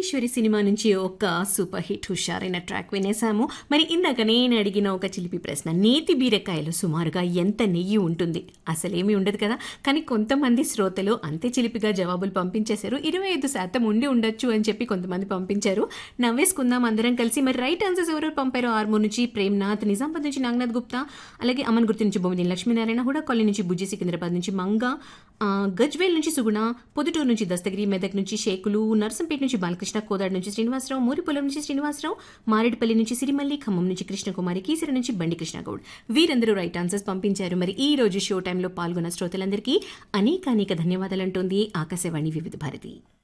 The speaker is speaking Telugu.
కోటీశ్వరి సినిమా నుంచి ఒక సూపర్ హిట్ హుషారైన ట్రాక్ వినేసాము మరి ఇందాక నేను అడిగిన ఒక చిలిపి ప్రశ్న నేతి బీరకాయలు సుమారుగా ఎంత నెయ్యి ఉంటుంది అసలేమీ ఉండదు కదా కానీ కొంతమంది శ్రోతలు అంతే చిలిపిగా జవాబులు పంపించేశారు ఇరవై ఐదు శాతం ఉండి ఉండొచ్చు అని చెప్పి కొంతమంది పంపించారు నవ్వేసుకుందాం అందరం కలిసి మరి రైట్ ఆన్సర్స్ ఎవరు పంపారు ఆర్మూర్ నుంచి ప్రేమ్నాథ్ నిజామాబాద్ నుంచి నాగనాథ్ గుప్తా అలాగే అమన్ గుర్తు నుంచి బొమ్మిది లక్ష్మీనారాయణ హుడా కాలనీ నుంచి బుజ్జి సికింద్రాబాద్ నుంచి మంగ ఆ, గజ్వేల్ నుంచి సుగుణ పొదుటూరు నుంచి దస్తగిరి మెదక్ నుంచి షేకులు నర్సంపేట నుంచి బాలకృష్ణ కోదాడు నుంచి శ్రీనివాసరావు మూరిపొలం నుంచి శ్రీనివాసరావు మారేడుపల్లి నుంచి సిరిమల్లి ఖమ్మం నుంచి కృష్ణకుమారి కీసర నుంచి బండి కృష్ణగౌడ్ వీరందరూ రైట్ ఆన్సర్స్ పంపించారు మరి ఈ రోజు షో టైంలో పాల్గొన్న శ్రోతలందరికీ అనేక అనేక ధన్యవాదాలు అంటోంది ఆకాశవాణి వివిధ భారతి